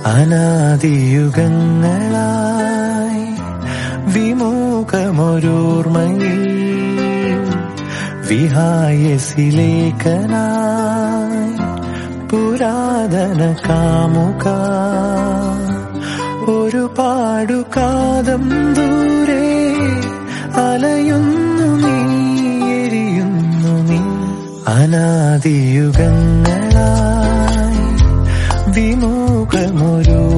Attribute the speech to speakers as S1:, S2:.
S1: അനാദിയുഗങ്ങളായി വിമുഖമൊരോർമ്മയിൽ വിഹായസിലേക്കനായി പുരാതന കാമുക ഒരു പാടുകാതം ദൂരെ അലയുന്നു നീ എരിയുന്നു നീ അനാദിയുഗങ്ങളായി വിമുഖമൊരു